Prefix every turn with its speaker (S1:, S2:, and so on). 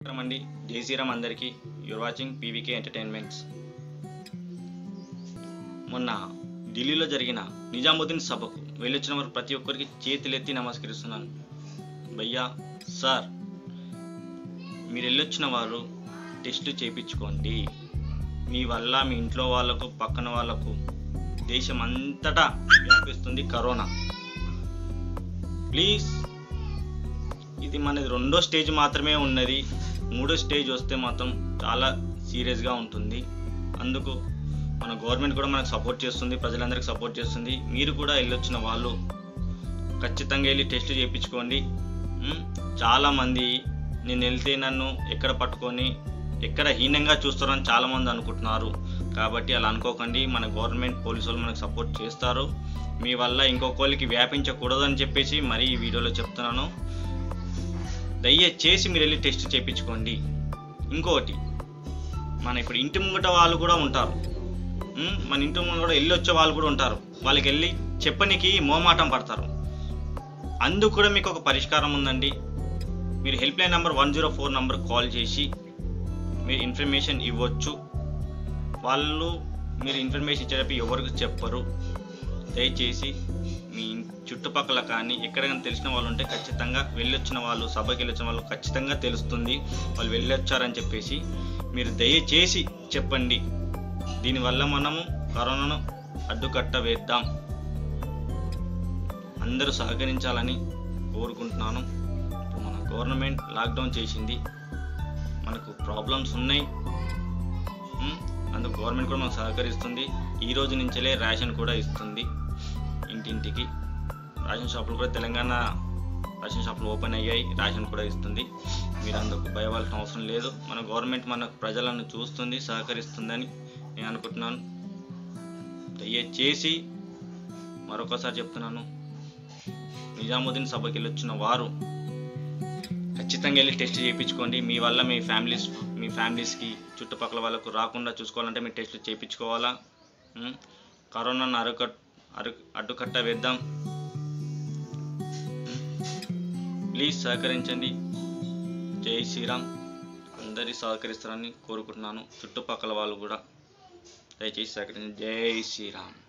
S1: నమస్కారం అండి జై శ్రీరామ్ అందరికీ యూర్ వాచింగ్ పీవీకే ఎంటర్టైన్మెంట్స్ మొన్న ఢిల్లీలో జరిగిన నిజాముద్దీన్ సభకు వెళ్ళొచ్చిన వారు ప్రతి ఒక్కరికి చేతులెత్తి నమస్కరిస్తున్నాను భయ్యా సార్ మీరు వెళ్ళొచ్చిన వారు టెస్టులు చేయించుకోండి మీ వల్ల మీ ఇంట్లో వాళ్ళకు పక్కన వాళ్ళకు దేశం అంతటా వ్యాపిస్తుంది కరోనా ప్లీజ్ ఇది మనది రెండో స్టేజ్ మాత్రమే ఉన్నది మూడో స్టేజ్ వస్తే మాత్రం చాలా సీరియస్గా ఉంటుంది అందుకు మన గవర్నమెంట్ కూడా మనకు సపోర్ట్ చేస్తుంది ప్రజలందరికీ సపోర్ట్ చేస్తుంది మీరు కూడా వెళ్ళొచ్చిన వాళ్ళు ఖచ్చితంగా వెళ్ళి టెస్ట్ చేయించుకోండి ఉమ్, చాలామంది నేను వెళ్తే నన్ను ఎక్కడ పట్టుకొని ఎక్కడ హీనంగా చూస్తారని చాలామంది అనుకుంటున్నారు కాబట్టి అలా అనుకోకండి మన గవర్నమెంట్ పోలీసు వాళ్ళు మనకు సపోర్ట్ చేస్తారు మీ వల్ల ఇంకొకరికి వ్యాపించకూడదని చెప్పేసి మరీ ఈ వీడియోలో చెప్తున్నాను దయచేసి మీరు వెళ్ళి టెస్ట్ చేయించుకోండి ఇంకొకటి మన ఇప్పుడు ఇంటి ముంగట వాళ్ళు కూడా ఉంటారు ఉమ్, మన ఇంటి ముంగట కూడా వెళ్ళి వచ్చే వాళ్ళు కూడా ఉంటారు వాళ్ళకి వెళ్ళి చెప్పనికి మోమాటం పడతారు అందుకు కూడా మీకు ఒక పరిష్కారం ఉందండి మీరు help line number one zero four number call చేసి మీరు ఇన్ఫర్మేషన్ ఇవ్వచ్చు వాళ్ళు మీరు ఇన్ఫర్మేషన్ ఇచ్చేటప్పుడు ఎవరికి చెప్పరు దయచేసి మీ చుట్టుపక్కల కానీ ఎక్కడికైనా తెలిసిన వాళ్ళు ఉంటే ఖచ్చితంగా వెళ్ళొచ్చిన వాళ్ళు సభకి వెళ్ళొచ్చిన వాళ్ళు ఖచ్చితంగా తెలుస్తుంది వాళ్ళు వెళ్ళొచ్చారని చెప్పేసి మీరు దయచేసి చెప్పండి దీనివల్ల మనము కరోనాను అడ్డుకట్ట వేద్దాం అందరూ సహకరించాలని కోరుకుంటున్నాను ఇప్పుడు మన గవర్నమెంట్ లాక్డౌన్ చేసింది మనకు ప్రాబ్లమ్స్ ఉన్నాయి ఉమ్, అందుకు గవర్నమెంట్ కూడా మనకు సహకరిస్తుంది ఈ రోజు నుంచే రేషన్ కూడా ఇస్తుంది ఇంటింటికి రేషన్ షాపులు కూడా తెలంగాణ రేషన్ షాపులు ఓపెన్ అయ్యాయి రేషన్ కూడా ఇస్తుంది మీరు అందుకు భయపడాల్సిన అవసరం లేదు మన గవర్నమెంట్ మన ప్రజలను చూస్తుంది సహకరిస్తుందని నేను అనుకుంటున్నాను దయచేసి మరొకసారి చెప్తున్నాను నిజాముద్దీన్ సభకి వెళ్ళొచ్చిన వారు ఖచ్చితంగా వెళ్ళి టెస్ట్ చేయించుకోండి మీ వల్ల మీ ఫ్యామిలీస్ మీ ఫ్యామిలీస్కి చుట్టుపక్కల వాళ్ళకు రాకుండా చూసుకోవాలంటే మీరు టెస్ట్ చేయించుకోవాలా ఉం? కరోనాను అరుకట్ అరు అడ్డుకట్ట వేద్దాం ఉం? ప్లీజ్ సహకరించండి జై శ్రీరామ్ అందరి సహకరిస్తారని కోరుకుంటున్నాను చుట్టుపక్కల వాళ్ళు కూడా దయచేసి సహకరించండి జై శ్రీరామ్